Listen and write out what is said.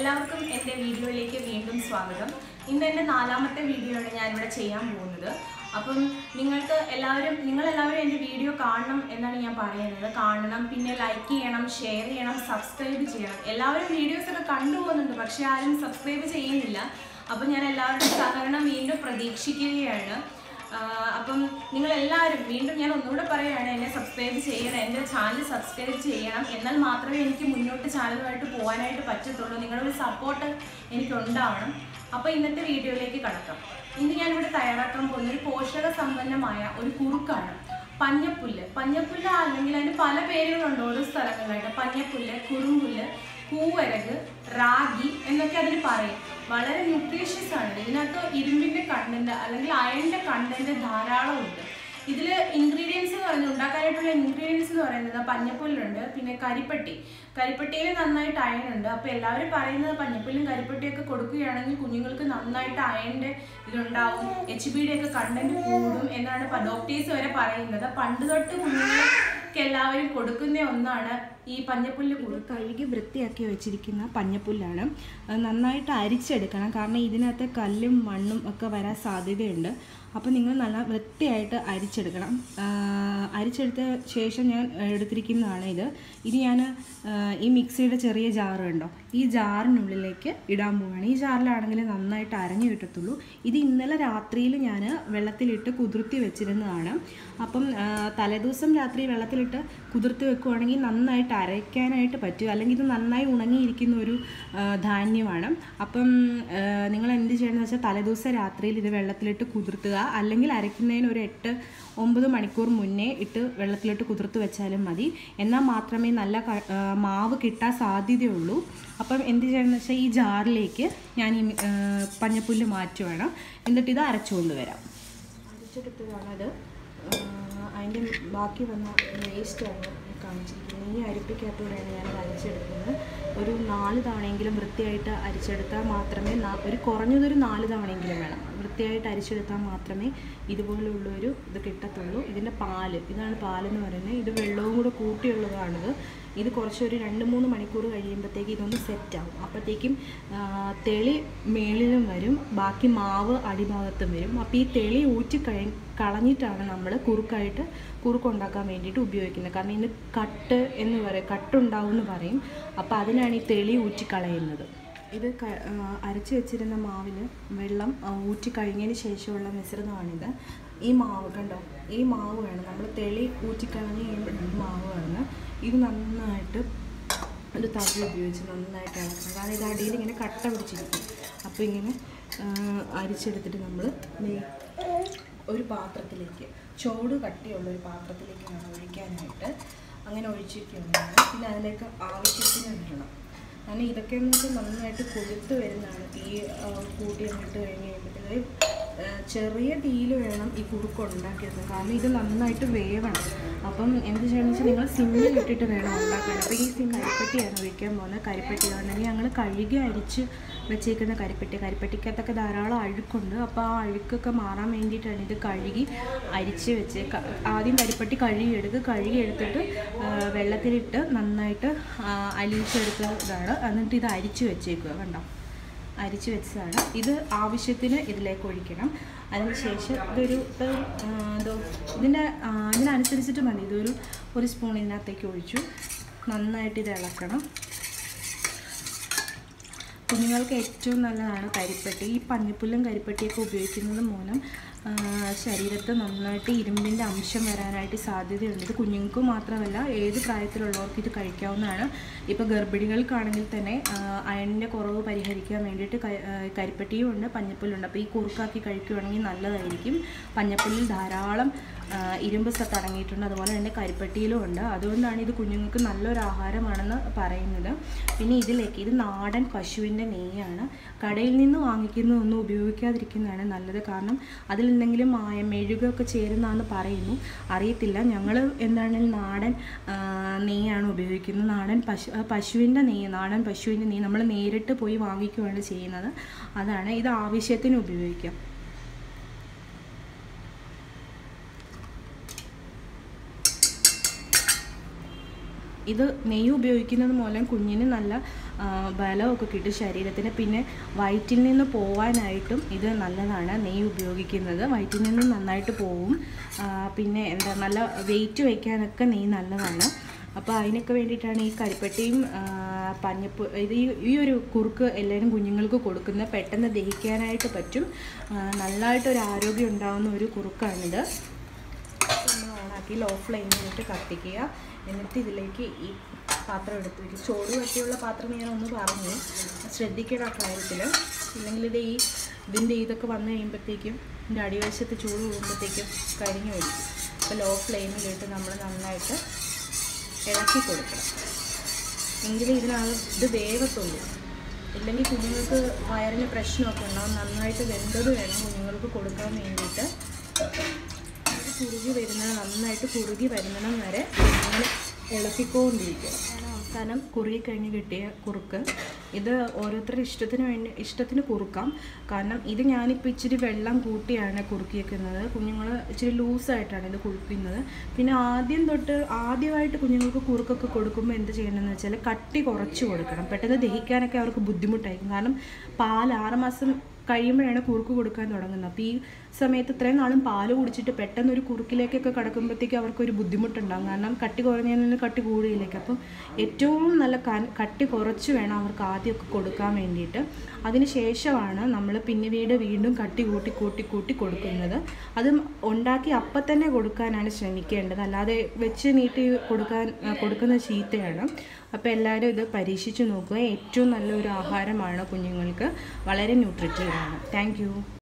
എല്ലാവർക്കും എൻ്റെ വീഡിയോയിലേക്ക് വീണ്ടും സ്വാഗതം ഇന്ന് എൻ്റെ നാലാമത്തെ വീഡിയോ ആണ് ഞാനിവിടെ ചെയ്യാൻ പോകുന്നത് അപ്പം നിങ്ങൾക്ക് എല്ലാവരും നിങ്ങളെല്ലാവരും എൻ്റെ വീഡിയോ കാണണം എന്നാണ് ഞാൻ പറയുന്നത് കാണണം പിന്നെ ലൈക്ക് ചെയ്യണം ഷെയർ ചെയ്യണം സബ്സ്ക്രൈബ് ചെയ്യണം എല്ലാവരും വീഡിയോസൊക്കെ കണ്ടുപോകുന്നുണ്ട് പക്ഷേ ആരും സബ്സ്ക്രൈബ് ചെയ്യുന്നില്ല അപ്പം ഞാൻ എല്ലാവരുടെയും സഹകരണം വീണ്ടും പ്രതീക്ഷിക്കുകയാണ് ആഹ് അപ്പം നിങ്ങൾ എല്ലാവരും വീണ്ടും ഞാൻ ഒന്നുകൂടെ പറയുകയാണ് എന്നെ സബ്സ്ക്രൈബ് ചെയ്യണം എൻ്റെ ചാനൽ സബ്സ്ക്രൈബ് ചെയ്യണം എന്നാൽ മാത്രമേ എനിക്ക് മുന്നോട്ട് ചാനലുമായിട്ട് പോകാനായിട്ട് പറ്റത്തുള്ളൂ നിങ്ങളുടെ ഒരു സപ്പോർട്ട് എനിക്ക് ഉണ്ടാവണം അപ്പോൾ ഇന്നത്തെ വീഡിയോയിലേക്ക് കടക്കാം ഇന്ന് ഞാനിവിടെ തയ്യാറാക്കാൻ പോകുന്ന ഒരു പോഷക സമ്പന്നമായ ഒരു കുറുക്കാണ് പഞ്ഞപ്പുല്ല് പഞ്ഞപ്പുല്ല് അല്ലെങ്കിൽ അതിന് പല പേരുകളുണ്ട് ഓരോ സ്ഥലങ്ങളിലായിട്ട് പഞ്ഞപ്പുല്ല് കുറുമ്പുല്ല് കൂവരക് റാഗി എന്നൊക്കെ അതിന് പറയും വളരെ ന്യൂട്രീഷ്യസ് ആണ് ഇതിനകത്ത് ഇരുമ്പിന്റെ കണ്ടന്റ് അല്ലെങ്കിൽ അയണിന്റെ കണ്ടന്റ് ധാരാളം ഉണ്ട് ഇതിൽ ഇൻഗ്രീഡിയൻസ് എന്ന് പറയുന്നത് ഉണ്ടാക്കാനായിട്ടുള്ള ഇൻഗ്രീഡിയൻസ് എന്ന് പറയുന്നത് പഞ്ഞപ്പുല്ലുണ്ട് പിന്നെ കരിപ്പട്ടി കരിപ്പട്ടിയിൽ നന്നായിട്ട് അയൺ ഉണ്ട് അപ്പോൾ എല്ലാവരും പറയുന്നത് പഞ്ഞപ്പുല്ലും കരിപ്പട്ടിയൊക്കെ കൊടുക്കുകയാണെങ്കിൽ കുഞ്ഞുങ്ങൾക്ക് നന്നായിട്ട് അയണിന്റെ ഇതുണ്ടാവും എച്ച് ബിയുടെ ഒക്കെ കണ്ടന്റ് കൂടും എന്നാണ് ഡോക്ടേഴ്സ് വരെ പറയുന്നത് പണ്ട് തൊട്ട് കുഞ്ഞുങ്ങൾക്ക് എല്ലാവരും കൊടുക്കുന്ന ഒന്നാണ് ഈ പഞ്ഞപ്പുല്ല് ഇത് കഴുകി വൃത്തിയാക്കി വെച്ചിരിക്കുന്ന പഞ്ഞപ്പുല്ലാണ് അത് നന്നായിട്ട് അരിച്ചെടുക്കണം കാരണം ഇതിനകത്ത് കല്ലും മണ്ണും ഒക്കെ വരാൻ സാധ്യതയുണ്ട് അപ്പോൾ നിങ്ങൾ നല്ല വൃത്തിയായിട്ട് അരിച്ചെടുക്കണം ആ, അരിച്ചെടുത്ത ശേഷം ഞാൻ എടുത്തിരിക്കുന്നതാണ് ഇത് ഇത് ഞാൻ ആ, ഈ മിക്സിയുടെ ചെറിയ ജാറ് ഉണ്ടോ ഈ ജാറിനുള്ളിലേക്ക് ഇടാൻ പോവുകയാണ് ഈ ജാറിലാണെങ്കിൽ നന്നായിട്ട് അരഞ്ഞു കിട്ടത്തുള്ളൂ ഇത് ഇന്നലെ രാത്രിയിൽ ഞാൻ വെള്ളത്തിലിട്ട് കുതിർത്തി വെച്ചിരുന്നതാണ് അപ്പം ആ, തലേദിവസം രാത്രി വെള്ളത്തിലിട്ട് കുതിർത്തി വെക്കുവാണെങ്കിൽ നന്നായിട്ട് അരയ്ക്കാനായിട്ട് പറ്റും അല്ലെങ്കിൽ ഇത് നന്നായി ഉണങ്ങിയിരിക്കുന്ന ഒരു ആ, ധാന്യമാണ് അപ്പം ആ, നിങ്ങൾ എന്ത് ചെയ്യണമെന്ന് വെച്ചാൽ തലേദിവസം രാത്രിയിൽ ഇത് വെള്ളത്തിലിട്ട് കുതിർത്തുക അല്ലെങ്കിൽ അരയ്ക്കുന്നതിന് ഒരു എട്ട് ഒമ്പത് മണിക്കൂർ മുന്നേ ഇട്ട് വെള്ളത്തിലിട്ട് കുതിർത്ത് വെച്ചാലും മതി എന്നാൽ മാത്രമേ നല്ല ക- ആ, മാവ് കിട്ടാൻ സാധ്യതയുള്ളൂ അപ്പം എന്ത് ചെയ്യണമെന്ന് വെച്ചാൽ ഈ ജാറിലേക്ക് ഞാൻ ഈ ആ, പഞ്ഞപ്പുല്ല് മാറ്റുവാണ് എന്നിട്ട് ഇത് അരച്ചുകൊണ്ട് വരാം അരച്ചെടുത്തതാണത് അതിൻ്റെ ബാക്കി വന്ന വേസ്റ്റാണ് കാണിച്ചിരിക്കുന്നത് ഈ അരിപ്പിക്കകത്തൂടെയാണ് ഞാൻ അരച്ചെടുക്കുന്നത് ഒരു നാല് തവണയെങ്കിലും വൃത്തിയായിട്ട് അരിച്ചെടുത്താൽ മാത്രമേ നാ- ഒരു കുറഞ്ഞതൊരു നാല് തവണയെങ്കിലും വേണം വൃത്തിയായിട്ട് അരിച്ചെടുത്താൽ മാത്രമേ ഇതുപോലുള്ളൊരു ഇത് കിട്ടത്തുള്ളൂ ഇതിൻ്റെ പാല് ഇതാണ് പാലെന്ന് പറയുന്നത് ഇത് വെള്ളവും കൂടെ കൂട്ടിയുള്ളതാണിത് ഇത് കുറച്ചൊരു രണ്ട് മൂന്ന് മണിക്കൂർ കഴിയുമ്പോഴത്തേക്ക് ഇതൊന്ന് സെറ്റാവും അപ്പോഴത്തേക്കും ആ, തെളി മേളിലും വരും ബാക്കി മാവ് അടിഭാഗത്തും വരും അപ്പോൾ ഈ തെളി ഊറ്റി കഴി കളഞ്ഞിട്ടാണ് നമ്മൾ കുറുക്കായിട്ട് കുറുക്കുണ്ടാക്കാൻ വേണ്ടിയിട്ട് ഉപയോഗിക്കുന്നത് കാരണം ഇതിന് കട്ട് എന്ന് പറയും കട്ടുണ്ടാവും എന്ന് പറയും അപ്പോൾ അതിനാണ് ഈ തെളി ഊറ്റി കളയുന്നത് ഇത് ക- ആ, അരച്ച് വെച്ചിരുന്ന മാവിൽ വെള്ളം ആ, ഊറ്റി കഴിഞ്ഞതിന് ശേഷമുള്ള മിശ്രിതമാണിത് ഈ മാവ് കണ്ടോ ഈ മാവ് വേണം നമ്മൾ തെളി ഊറ്റിക്കളഞ്ഞ് കഴിയുമ്പോഴാണ് മാവ് വേണം ഇത് നന്നായിട്ട് ഒരു തവി ഉപയോഗിച്ച് നന്നായിട്ട് ഇളക്കണം കാരണം ഇത് അടിയിൽ ഇങ്ങനെ കട്ട പിടിച്ചിരിക്കും അപ്പോൾ ഇങ്ങനെ ആ, അരിച്ചെടുത്തിട്ട് നമ്മൾ ഒരു പാത്രത്തിലേക്ക് ചോട് കട്ടിയുള്ള ഒരു പാത്രത്തിലേക്ക് വേണം ഒഴിക്കാനായിട്ട് അങ്ങനെ ഒഴിച്ചിരിക്കുകയാണ് പിന്നെ അതിലേക്ക് ആവശ്യത്തിന് ഇടണം കാരണം ഇതൊക്കെ എന്ന് വെച്ചാൽ നന്നായിട്ട് കൊഴുത്ത് വരുന്നതാണ് തീ ആ, കൂട്ടി അങ്ങോട്ട് കഴിഞ്ഞ് കഴിയുമ്പോഴത്തേക്ക് ആ, ചെറിയ തീയിൽ വേണം ഈ കുറുക്ക് ഉണ്ടാക്കിയത് കാരണം ഇത് നന്നായിട്ട് വേവണം അപ്പം എന്ത് ചെയ്യണമെന്ന് വെച്ചാൽ നിങ്ങൾ സിമ്മിൽ ഇട്ടിട്ട് വേണം ഉണ്ടാക്കാൻ അപ്പോൾ ഈ സിം കരിപ്പട്ടിയാണ് ഒഴിക്കാൻ പോകുന്നത് കരിപ്പട്ടി ആണെങ്കിൽ ഞങ്ങൾ കഴുകി അരിച്ച് വെച്ചേക്കുന്ന കരിപ്പട്ടി കരിപ്പട്ടിക്കകത്തൊക്കെ ധാരാളം അഴുക്കുണ്ട് അപ്പോൾ ആ അഴുക്കൊക്കെ മാറാൻ വേണ്ടിയിട്ടാണ് ഇത് കഴുകി അരിച്ച് വെച്ച് ക- ആദ്യം കരിപ്പട്ടി കഴുകിയെടുത്ത് കഴുകിയെടുത്തിട്ട് ആ, വെള്ളത്തിലിട്ട് നന്നായിട്ട് ആ, അലിയിച്ചെടുത്തതാണ് എന്നിട്ട് ഇത് അരിച്ച് വെച്ചേക്കുക കണ്ടോ അരിച്ച് വെച്ചതാണ് ഇത് ആവശ്യത്തിന് ഇതിലേക്ക് ഒഴിക്കണം അതിനുശേഷം ഇതൊരു ഇത്, ആ, എന്തോ ഇതിൻ്റെ ആ, ഇതിനനുസരിച്ചിട്ട് മതി ഇതൊരു ഒരു സ്പൂൺ ഇതിനകത്തേക്ക് ഒഴിച്ചു നന്നായിട്ട് ഇത് ഇളക്കണം കുഞ്ഞുങ്ങൾക്ക് ഏറ്റവും നല്ലതാണ് കരിപ്പട്ടി ഈ പഞ്ഞിപ്പുല്ലും കരിപ്പട്ടിയൊക്കെ ഉപയോഗിക്കുന്നത് മൂലം ആ, ശരീരത്ത് നന്നായിട്ട് ഇരുമ്പിൻ്റെ അംശം വരാനായിട്ട് സാധ്യതയുണ്ട് ഇത് കുഞ്ഞുങ്ങൾക്ക് മാത്രമല്ല ഏത് പ്രായത്തിലുള്ളവർക്ക് ഇത് കഴിക്കാവുന്നതാണ് ഇപ്പോൾ ഗർഭിണികൾക്കാണെങ്കിൽ തന്നെ അയണിൻ്റെ കുറവ് പരിഹരിക്കാൻ വേണ്ടിയിട്ട് ക- ആ, കരിപ്പട്ടിയും ഉണ്ട് പഞ്ഞിപ്പുല്ലുണ്ട് അപ്പോൾ ഈ കുറുക്കാക്കി കഴിക്കുകയാണെങ്കിൽ നല്ലതായിരിക്കും പഞ്ഞിപ്പുല്ലിൽ ധാരാളം ആ, ഇരുമ്പ് സത്ത് അടങ്ങിയിട്ടുണ്ട് അതുപോലെ തന്നെ കരിപ്പട്ടിയിലും ഉണ്ട് അതുകൊണ്ടാണ് ഇത് കുഞ്ഞുങ്ങൾക്ക് നല്ലൊരു ആഹാരമാണെന്ന് പറയുന്നത് പിന്നെ ഇതിലേക്ക് ഇത് നാടൻ പശുവിൻ്റെ നെയ്യാണ് കടയിൽ നിന്ന് വാങ്ങിക്കുന്നതൊന്നും ഉപയോഗിക്കാതിരിക്കുന്നതാണ് നല്ലത് കാരണം അതിൽ എന്തെങ്കിലും മായം മെഴുകൊക്കെ ചേരുന്നതാണെന്ന് പറയുന്നു അറിയത്തില്ല ഞങ്ങൾ എന്താണ് നാടൻ ആ, നെയ്യാണ് ഉപയോഗിക്കുന്നത് നാടൻ പശു ആ, പശുവിൻ്റെ നെയ്യ് നാടൻ പശുവിൻ്റെ നെയ്യ് നമ്മൾ നേരിട്ട് പോയി വാങ്ങിക്കുകയാണ് ചെയ്യുന്നത് അതാണ് ഇത് ആവശ്യത്തിന് ഉപയോഗിക്കാം ഇത് നെയ്യ് ഉപയോഗിക്കുന്നത് മൂലം കുഞ്ഞിന് നല്ല ആ, ബലമൊക്കെ കിട്ടും ശരീരത്തിന് പിന്നെ വയറ്റിൽ നിന്ന് പോവാനായിട്ടും ഇത് നല്ലതാണ് നെയ്യ് ഉപയോഗിക്കുന്നത് വയറ്റിൽ നിന്ന് നന്നായിട്ട് പോവും ആ, പിന്നെ എന്താ നല്ല വെയിറ്റ് വയ്ക്കാനൊക്കെ നെയ്യ് നല്ലതാണ് അപ്പോൾ അതിനൊക്കെ വേണ്ടിയിട്ടാണ് ഈ കരിപ്പട്ടിയും ആ, പഞ്ഞപ്പൂ ഇത് ഈ ഈ ഒരു കുറുക്ക് എല്ലാവരും കുഞ്ഞുങ്ങൾക്ക് കൊടുക്കുന്നത് പെട്ടെന്ന് ദഹിക്കാനായിട്ട് പറ്റും ആ, നല്ലതായിട്ടൊരു ആരോഗ്യം ഉണ്ടാകുന്ന ഒരു കുറുക്കാണിത് ഒന്ന് ഓണാക്കി ലോ ഫ്ലെയിമിലിട്ട് കത്തിക്കുക എന്നിട്ട് ഇതിലേക്ക് ഈ പാത്രം എടുത്ത് വയ്ക്കും ചോട് കട്ടിയുള്ള പാത്രം ഞാൻ ഒന്ന് പറഞ്ഞു ശ്രദ്ധിക്കണം ആ കാര്യത്തിൽ ഇല്ലെങ്കിൽ ഇത് ഈ ഇതിൻ്റെ ഇതൊക്കെ വന്നു കഴിയുമ്പോഴത്തേക്കും ഇതിൻ്റെ അടിവശത്ത് ചൂട് കൂടുമ്പോഴത്തേക്കും കരിഞ്ഞു വരും അപ്പോൾ ലോ ഫ്ലെയിമിലിട്ട് നമ്മൾ നന്നായിട്ട് ഇളക്കി കൊടുക്കണം എങ്കിലേ ഇതിനകത്ത് ഇത് വേഗത്തുള്ളൂ ഇല്ലെങ്കിൽ കുഞ്ഞുങ്ങൾക്ക് വയറിന് പ്രശ്നമൊക്കെ ഉണ്ടാവും നന്നായിട്ട് വെന്തത് വേണം കുഞ്ഞുങ്ങൾക്ക് കൊടുക്കാൻ വേണ്ടിയിട്ട് ഇത് കുറുകി വരുന്നത് നന്നായിട്ട് കുറുകി വരുന്നിടം വരെ ഇങ്ങനെ ഇളക്കിക്കൊണ്ടിരിക്കുക ഞാൻ അവസാനം കുറുകി കഴിഞ്ഞ് കിട്ടിയ കുറുക്ക് ഇത് ഓരോരുത്തരുടെ ഇഷ്ടത്തിന് വേണ്ടി ഇഷ്ടത്തിന് കുറുക്കാം കാരണം ഇത് ഞാനിപ്പോൾ ഇച്ചിരി വെള്ളം കൂട്ടിയാണ് കുറുക്കിയേക്കുന്നത് കുഞ്ഞുങ്ങൾ ഇച്ചിരി ലൂസായിട്ടാണ് ഇത് കുറുക്കുന്നത് പിന്നെ ആദ്യം തൊട്ട് ആദ്യമായിട്ട് കുഞ്ഞുങ്ങൾക്ക് കുറുക്കൊക്കെ കൊടുക്കുമ്പോൾ എന്ത് ചെയ്യണമെന്ന് വെച്ചാൽ കട്ടി കുറച്ച് കൊടുക്കണം പെട്ടെന്ന് ദഹിക്കാനൊക്കെ അവർക്ക് ബുദ്ധിമുട്ടായിരിക്കും കാരണം പാൽ ആറ് മാസം കഴിയുമ്പോഴാണ് കുറുക്ക് കൊടുക്കാൻ തുടങ്ങുന്നത് അപ്പോൾ ഈ സമയത്ത് ഇത്രയും നാളും പാല് കുടിച്ചിട്ട് പെട്ടെന്ന് ഒരു കുറുക്കിലേക്കൊക്കെ കടക്കുമ്പോഴത്തേക്ക് അവർക്കൊരു ബുദ്ധിമുട്ടുണ്ടാകും കാരണം കട്ടി കുറഞ്ഞതിൽ നിന്ന് കട്ടി കൂടുകയിലേക്ക് അപ്പം ഏറ്റവും നല്ല ക- കട്ടി കുറച്ച് വേണം അവർക്ക് ആദ്യമൊക്കെ കൊടുക്കാൻ വേണ്ടിയിട്ട് അതിന് ശേഷമാണ് നമ്മൾ പിന്നീട് വീണ്ടും കട്ടി കൂട്ടി കൂട്ടി കൂട്ടി കൊടുക്കുന്നത് അത് ഉണ്ടാക്കി അപ്പം തന്നെ കൊടുക്കാനാണ് ശ്രമിക്കേണ്ടത് അല്ലാതെ വെച്ച് നീട്ടി കൊടുക്കാൻ ആ, കൊടുക്കുന്നത് ചീത്തയാണ് അപ്പോൾ എല്ലാവരും ഇത് പരീക്ഷിച്ച് നോക്കുക ഏറ്റവും നല്ലൊരു ആഹാരമാണ് കുഞ്ഞുങ്ങൾക്ക് വളരെ ന്യൂട്രിറ്റീവാണ് താങ്ക്